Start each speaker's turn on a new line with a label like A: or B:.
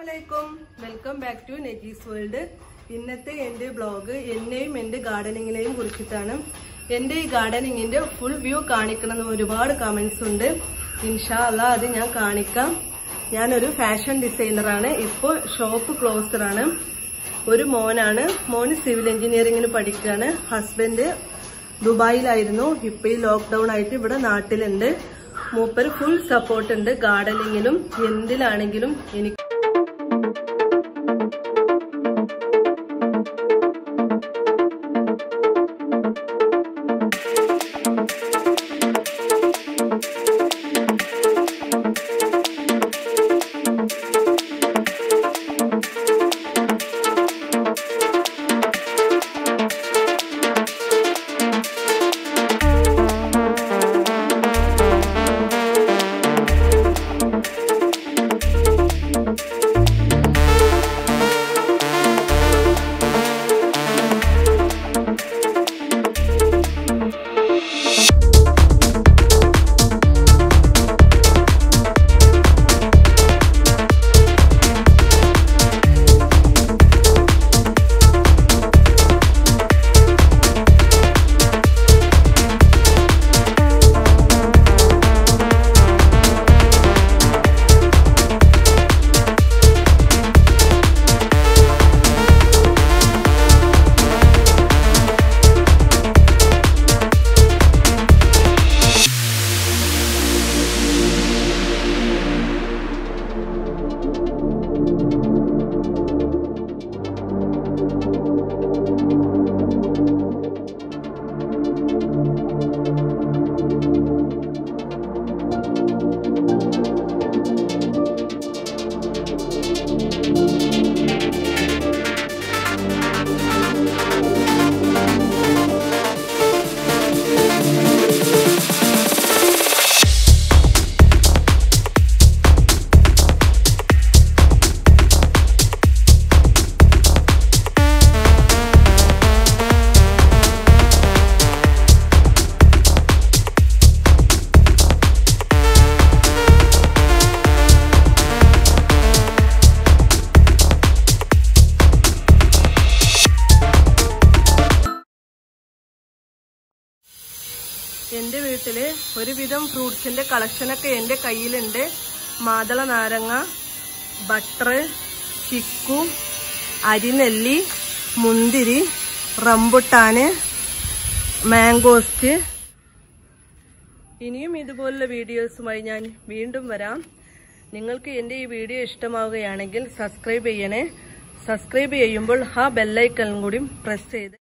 A: അസ്സലാമലൈക്കും welcome back to Neji's world ഇന്നത്തെ എൻ്റെ ബ്ലോഗ് എന്നെയും എൻ്റെ ഗാർഡനിങ്ങിനെയും കുറിച്ചിട്ടാണ് എൻ്റെ ഈ ഗാർഡനിങ്ങിന്റെ ഫുൾ വ്യൂ കാണിക്കണം എന്ന് ഒരുപാട് കമന്റ്സ് ഉണ്ട് ഇൻഷാ അല്ലാ അത് ഞാൻ കാണിക്കാം ഞാനൊരു ഫാഷൻ ഡിസൈനറാണ് ഇപ്പോൾ ഷോപ്പ് ക്ലോസർ ആണ് ഒരു മോനാണ് മോന് സിവിൽ എഞ്ചിനീയറിംഗിന് പഠിക്കുകയാണ് ഹസ്ബൻഡ് ദുബായിലായിരുന്നു ഇപ്പൊ ഈ ലോക്ക്ഡൌൺ ആയിട്ട് ഇവിടെ നാട്ടിലുണ്ട് മൂപ്പര് ഫുൾ സപ്പോർട്ട് ഉണ്ട് ഗാർഡനിങ്ങിലും എന്തിലാണെങ്കിലും എനിക്ക് എന്റെ വീട്ടില് ഒരുവിധം ഫ്രൂട്ട്സിന്റെ കളക്ഷനൊക്കെ എന്റെ കയ്യിലുണ്ട് മാതള നാരങ്ങ ബട്ടർ ചിക്കു അരിനെല്ലി മുന്തിരി റംബുട്ടാന് മാംഗോസ്റ്റ് ഇനിയും ഇതുപോലുള്ള വീഡിയോസുമായി ഞാൻ വീണ്ടും വരാം നിങ്ങൾക്ക് എൻ്റെ ഈ വീഡിയോ ഇഷ്ടമാവുകയാണെങ്കിൽ സബ്സ്ക്രൈബ് ചെയ്യണേ സബ്സ്ക്രൈബ് ചെയ്യുമ്പോൾ ആ ബെല്ലൈക്കണും കൂടി പ്രസ് ചെയ്ത്